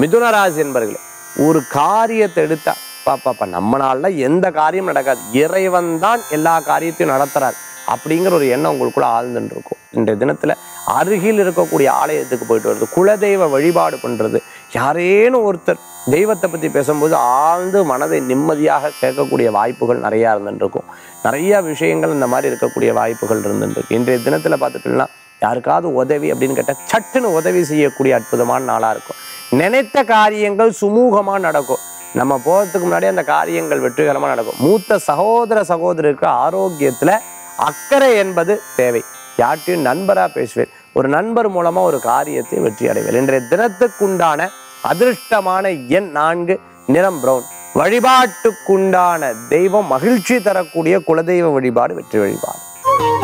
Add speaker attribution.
Speaker 1: மிதுன ராசி என்பர்களே ஒரு காரியத்தை எடுத்தா பாப்பாப்பா நம்மளால எந்த காரியம் நடக்காது இறைவன் தான் எல்லா காரியத்தையும் நடத்துறார் அப்படிங்கிற ஒரு எண்ணம் உங்களுக்குள்ள ஆழ்ந்துட்டு இருக்கும் இன்றைய தினத்துல அருகில் இருக்கக்கூடிய ஆலயத்துக்கு போயிட்டு வருது குலதெய்வ வழிபாடு பண்றது யாரேனும் ஒருத்தர் தெய்வத்தை பத்தி பேசும்போது ஆழ்ந்து மனதை நிம்மதியாக கேட்கக்கூடிய வாய்ப்புகள் நிறைய இருந்துட்டு இருக்கும் நிறைய விஷயங்கள் இந்த மாதிரி இருக்கக்கூடிய வாய்ப்புகள் இருந்துட்டு இருக்கு இன்றைய தினத்துல பார்த்துட்டோம்னா யாருக்காவது உதவி அப்படின்னு கேட்டால் சட்டுன்னு உதவி செய்யக்கூடிய அற்புதமான நாளா இருக்கும் நினைத்த காரியங்கள் சுமூகமா நடக்கும் நம்ம போகிறதுக்கு முன்னாடி அந்த காரியங்கள் வெற்றிகரமா நடக்கும் மூத்த சகோதர சகோதரருக்கு ஆரோக்கியத்துல அக்கறை என்பது தேவை யார்ட்டையும் நண்பரா பேசுவேன் ஒரு நண்பர் மூலமா ஒரு காரியத்தை வெற்றி அடைவேன் இன்றைய தினத்துக்குண்டான அதிர்ஷ்டமான எண் நான்கு நிறம் பிரவுன் வழிபாட்டுக்குண்டான தெய்வம் மகிழ்ச்சி தரக்கூடிய குலதெய்வ வழிபாடு வெற்றி வழிபாடு